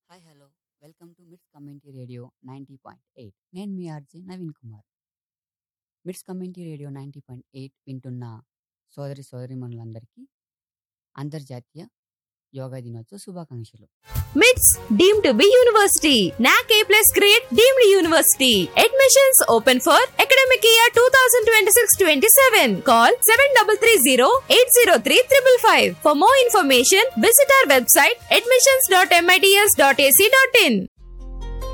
hi hello welcome to MITS community radio ninety point eight నేను మీ RJ Naveen Kumar MITS community radio ninety point eight వింటున్న సోదరి సోదరిమణులందరికీ అంతర్జాతీయ యోగా దినోత్సవ శుభాకాంక్షలు మిట్స్ deemed to be university NAAC A plus grade deemed university admissions open for academic year two thousand twenty six twenty seven call seven double three zero eight zero three triple five for more information visit our website admissions dot MITS dot AC dot in